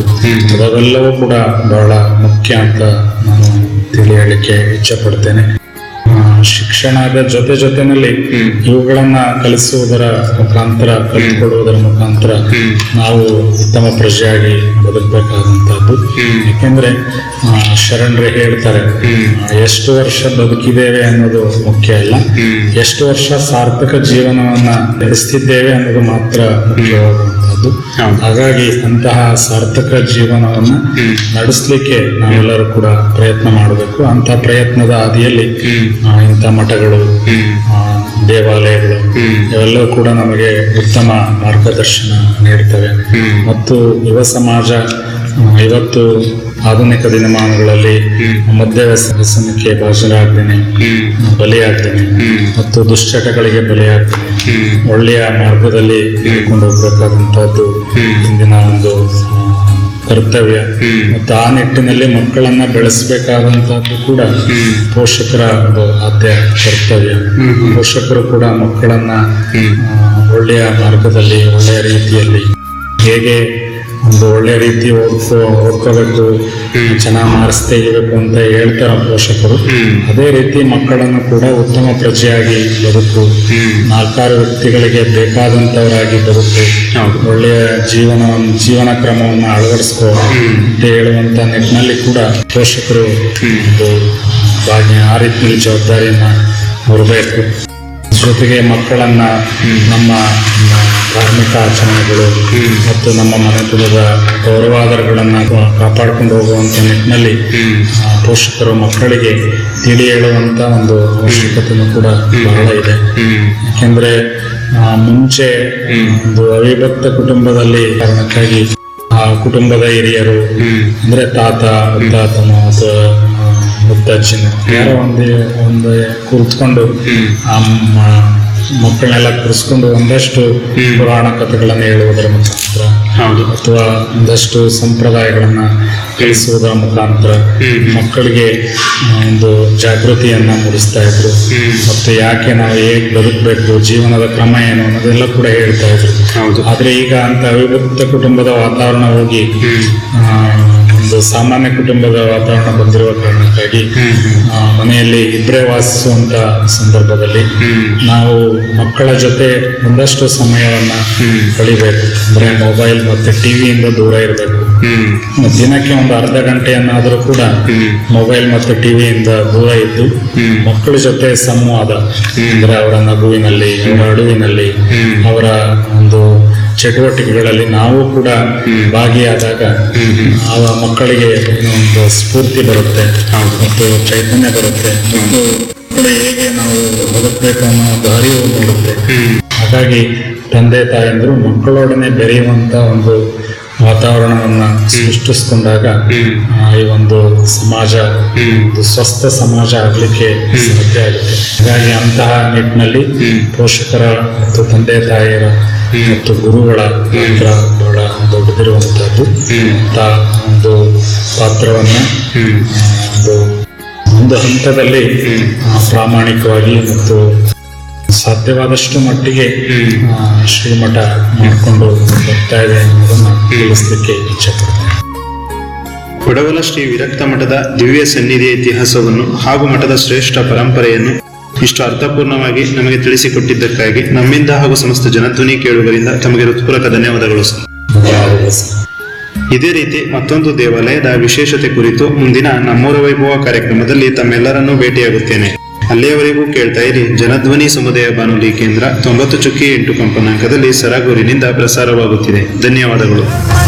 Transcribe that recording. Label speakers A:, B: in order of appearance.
A: ಅವೆಲ್ಲವೂ ಕೂಡ ಬಹಳ ಮುಖ್ಯ ಅಂತ ನಾನು ತಿಳಿ ಹೇಳಲಿಕ್ಕೆ ಇಚ್ಛೆ ಪಡ್ತೇನೆ ಆ, ಶಿಕ್ಷಣದ ಜೊತೆ ಜೊತೆನಲ್ಲಿ ಇವುಗಳನ್ನ ಕಲಿಸುವುದರ ಮುಖಾಂತರ ಕಲಿತುಕೊಡುವುದರ ಮುಖಾಂತರ ನಾವು ಉತ್ತಮ ಪ್ರಜೆಯಾಗಿ ಬದುಕಬೇಕಾದಂತಹದ್ದು ಯಾಕೆಂದ್ರೆ ಆ, ಶರಣರೇ ಹೇಳ್ತಾರೆ ಆ, ಎಷ್ಟು ವರ್ಷ ಬದುಕಿದ್ದೇವೆ ಅನ್ನೋದು ಮುಖ್ಯ ಅಲ್ಲ ಎಷ್ಟು ವರ್ಷ ಸಾರ್ಥಕ ಜೀವನವನ್ನ ನಡೆಸ್ತಿದ್ದೇವೆ ಅನ್ನೋದು ಮಾತ್ರ ಮುಖ್ಯವಾಗುವಂತಹದ್ದು
B: ಹೌದು.
A: ಹಾಗಾಗಿ ಅಂತಹ ಸಾರ್ಥಕ ಜೀವನವನ್ನ ನಡೆಸಲಿಕ್ಕೆ ನಾವೆಲ್ಲರೂ ಕೂಡ ಪ್ರಯತ್ನ ಮಾಡಬೇಕು ಅಂತ ಪ್ರಯತ್ನದ ಹಾದಿಯಲ್ಲಿ ಆ, ಇಂಥ ಮಠಗಳು ಆ, ದೇವಾಲಯಗಳು ಇವೆಲ್ಲವೂ ಕೂಡ ನಮಗೆ ಉತ್ತಮ ಮಾರ್ಗದರ್ಶನ ನೀಡ್ತವೆ ಮತ್ತು ಯುವ ಸಮಾಜ ಆ, ಇವತ್ತು ಆಧುನಿಕ ದಿನಮಾನಗಳಲ್ಲಿ ಮದ್ಯ ವ್ಯಸ- ವ್ಯಸನಕ್ಕೆ ಭಾಜರಾಗ್ದೇನೆ ಬಲಿಯಾಗ್ದೇನೆ ಮತ್ತು ದುಶ್ಚಟಗಳಿಗೆ ಬಲಿಯಾಗ್ದೇನೆ ಒಳ್ಳೆಯ ಮಾರ್ಗದಲ್ಲಿ ಹಿಡ್ಕೊಂಡು ಹೋಗ್ಬೇಕಾದಂತಹದ್ದು ಇಂದಿನ ಒಂದು ಆ, ಕರ್ತವ್ಯ ಮತ್ತು ಆ ನಿಟ್ಟಿನಲ್ಲಿ ಮಕ್ಕಳನ್ನ ಬೆಳೆಸಬೇಕಾದಂತಹದ್ದು ಕೂಡ ಪೋಷಕರ ಒಂದು ಆದ್ಯ ಕರ್ತವ್ಯ ಪೋಷಕರು ಕೂಡ ಮಕ್ಕಳನ್ನ ಆ, ಒಳ್ಳೆಯ ಮಾರ್ಗದಲ್ಲಿ ಒಳ್ಳೆಯ ರೀತಿಯಲ್ಲಿ ಹೇಗೆ ಒಂದು ಒಳ್ಳೆಯ ರೀತಿ ಓದ್ಕೋ ಓದ್ಕೋಬೇಕು ಚೆನ್ನಾಗಿ ಮಾರ್ಕ್ಸ್ ತೆಗಿಬೇಕು ಅಂತ ಹೇಳ್ತಾರೆ ಪೋಷಕರು ಅದೇ ರೀತಿ ಮಕ್ಕಳನ್ನು ಕೂಡ ಉತ್ತಮ ಪ್ರಜೆಯಾಗಿ ಬದುಕು ನಾಲ್ಕಾರು ವ್ಯಕ್ತಿಗಳಿಗೆ ಬೇಕಾದಂತವರಾಗಿ ಬದುಕು ಒಳ್ಳೆಯ ಜೀವನ ಜೀವನ ಕ್ರಮವನ್ನು ಅಳವಡಿಸ್ಕೋ ಅಂತ ಹೇಳುವಂತ ನಿಟ್ಟಿನಲ್ಲಿ ಕೂಡ ಪೋಷಕರು ಒಂದು ಭಾಗ್ಯ ಆ ರೀತಿಯಲ್ಲಿ ಜವಾಬ್ದಾರಿಯನ್ನ ಹೊರಬೇಕು ಜೊತೆಗೆ ಮಕ್ಕಳನ್ನ ನಮ್ಮ ನಮ್ಮ ಧಾರ್ಮಿಕ ಆಚರಣೆಗಳು ಮತ್ತು ನಮ್ಮ ಮನೆತನದ ಗೌರವಾದರಗಳನ್ನ ಕಾಪಾಡಿಕೊಂಡು ಹೋಗುವಂತ ನಿಟ್ಟಿನಲ್ಲಿ ಆ, ಪೋಷಕರು ಮಕ್ಕಳಿಗೆ ತಿಳಿ ಹೇಳುವಂತ ಒಂದು ಅವಶ್ಯಕತೆನೂ ಕೂಡ ಬಹಳ ಇದೆ ಯಾಕೆಂದ್ರೆ ಆ, ಮುಂಚೆ ಒಂದು ಅವಿಭಕ್ತ ಕುಟುಂಬದಲ್ಲಿ ಕಾರಣಕ್ಕಾಗಿ ಆ ಕುಟುಂಬದ ಹಿರಿಯರು ಅಂದ್ರೆ ತಾತ ಮುತ್ತಾತನು ಅಥವಾ ಆ, ಮುತ್ತಜ್ಜಿನ ಯಾರೋ ಒಂದೇ ಒಂದು ಕೂತ್ಕೊಂಡು ಆ ಮ- ಮಕ್ಕಳನ್ನೆಲ್ಲ ಕೂರಿಸ್ಕೊಂಡು ಒಂದಷ್ಟು ಪುರಾಣ ಕಥೆಗಳನ್ನು ಹೇಳುವುದರ ಮುಖಾಂತರ
B: ಹೌದು
A: ಅಥವಾ ಒಂದಷ್ಟು ಸಂಪ್ರದಾಯಗಳನ್ನ ಕಲಿಸುವುದರ ಮುಖಾಂತರ ಮಕ್ಕಳಿಗೆ ಆ, ಒಂದು ಜಾಗೃತಿಯನ್ನ ಮೂಡಿಸ್ತಾ ಇದ್ರು ಮತ್ತು ಯಾಕೆ ನಾವು ಹೇಗೆ ಬದುಕಬೇಕು ಜೀವನದ ಕ್ರಮ ಏನು ಅನ್ನೋದೆಲ್ಲ ಕೂಡ ಹೇಳ್ತಾ ಇದ್ರು
B: ಹೌದು
A: ಆದ್ರೆ ಈಗ ಅಂತ ಅವಿಭಕ್ತ ಕುಟುಂಬದ ವಾತಾವರಣ ಹೋಗಿ ಆ, ಒಂದು ಸಾಮಾನ್ಯ ಕುಟುಂಬದ ವಾತಾವರಣ ಬಂದಿರುವ ಕಾರಣಕ್ಕಾಗಿ ಆ, ಮನೆಯಲ್ಲಿ ಇಬ್ಬರೇ ವಾಸಿಸುವಂತ ಸಂದರ್ಭದಲ್ಲಿ ನಾವು ಮಕ್ಕಳ ಜೊತೆ ಒಂದಷ್ಟು ಸಮಯವನ್ನ ಕಳಿಬೇಕು ಅಂದ್ರೆ ಮೊಬೈಲ್ ಮತ್ತೆ ಟಿವಿಯಿಂದ ದೂರ ಇರಬೇಕು ದಿನಕ್ಕೆ ಒಂದು ಅರ್ಧ ಗಂಟೆಯನ್ನಾದರೂ ಕೂಡ ಮೊಬೈಲ್ ಮತ್ತು ಟಿವಿಯಿಂದ ದೂರ ಇದ್ದು ಮಕ್ಕಳ ಜೊತೆ ಸಂವಾದ ಅಂದ್ರೆ ಅವರ ನಗುವಿನಲ್ಲಿ ಅವರ ಅಡುವಿನಲ್ಲಿ ಅವರ ಒಂದು ಚಟುವಟಿಕೆಗಳಲ್ಲಿ ನಾವು ಕೂಡ ಭಾಗಿಯಾದಾಗ ಆ ಮಕ್ಕಳಿಗೆ ಏನೋ ಒಂದು ಸ್ಫೂರ್ತಿ ಬರುತ್ತೆ ಮತ್ತು ಚೈತನ್ಯ ಬರುತ್ತೆ ಮತ್ತು ಮಕ್ಕಳು ಹೇಗೆ ನಾವು ಬದುಕಬೇಕು ಅನ್ನೋ ಒಂದು ಅರಿವು ಮೂಡುತ್ತೆ ಹಾಗಾಗಿ ತಂದೆ ತಾಯಂದ್ರು ಮಕ್ಕಳೊಡನೆ ಬೆರೆಯುವಂತ ಒಂದು ವಾತಾವರಣವನ್ನ ಸೃಷ್ಟಿಸ್ಕೊಂಡಾಗ ಆ, ಈ ಒಂದು ಸಮಾಜ ಒಂದು ಸ್ವಸ್ಥ ಸಮಾಜ ಆಗ್ಲಿಕ್ಕೆ ಸಾಧ್ಯ ಆಗುತ್ತೆ ಹಾಗಾಗಿ ಅಂತಹ ನಿಟ್ಟಿನಲ್ಲಿ ಪೋಷಕರ ಮತ್ತು ತಂದೆ ತಾಯಿಯರ ಮತ್ತು ಗುರುಗಳ ಪಾತ್ರ ಬಹಳ ದೊಡ್ಡದಿರುವಂತಹದ್ದು ಅಂತ ಒಂದು ಪಾತ್ರವನ್ನ ಆ, ಒಂದು ಒಂದು ಹಂತದಲ್ಲಿ ಆ, ಪ್ರಾಮಾಣಿಕವಾಗಿ ಮತ್ತು ಸಾಧ್ಯವಾದಷ್ಟು ಮಟ್ಟಿಗೆ ಆ, ಶ್ರೀಮಠ ಮಾಡಿಕೊಂಡು ಬರ್ತಾ ಇದೆ ಅನ್ನೋದನ್ನ ತಿಳಿಸ್ಲಿಕ್ಕೆ ಇಚ್ಛೆ ಪಡ್ತೇನೆ
B: ಕೊಡವಲ ಶ್ರೀ ವಿರಕ್ತ ಮಠದ ದಿವ್ಯ ಸನ್ನಿಧಿಯ ಇತಿಹಾಸವನ್ನು ಹಾಗೂ ಮಠದ ಶ್ರೇಷ್ಠ ಪರಂಪರೆಯನ್ನು ಇಷ್ಟು ಅರ್ಥಪೂರ್ಣವಾಗಿ ನಮಗೆ ತಿಳಿಸಿಕೊಟ್ಟಿದ್ದಕ್ಕಾಗಿ ನಮ್ಮಿಂದ ಹಾಗೂ ಸಮಸ್ತ ಜನಧ್ವನಿ ಕೇಳುಗರಿಂದ ತಮಗೆ ಹೃತ್ಪೂರ್ವಕ ಧನ್ಯವಾದಗಳು ಸರ್
A: ಧನ್ಯವಾದಗಳು ಸರ್
B: ಇದೇ ರೀತಿ ಮತ್ತೊಂದು ದೇವಾಲಯದ ವಿಶೇಷತೆ ಕುರಿತು ಮುಂದಿನ ನಮ್ಮೂರ ವೈಭವ ಕಾರ್ಯಕ್ರಮದಲ್ಲಿ ತಮ್ಮೆಲ್ಲರನ್ನೂ ಭೇಟಿಯಾಗುತ್ತೇನೆ ಅಲ್ಲಿಯವರೆಗೂ ಕೇಳ್ತಾ ಇರಿ ಜನಧ್ವನಿ ಸಮುದಾಯ ಬಾನುಲಿ ಕೇಂದ್ರ ತೊಂಬತ್ತು ಚುಕ್ಕಿ ಎಂಟು ಕಂಪನಾಂಕದಲ್ಲಿ ಸರಗೂರಿನಿಂದ ಪ್ರಸಾರವಾಗುತ್ತಿದೆ ಧನ್ಯವಾದಗಳು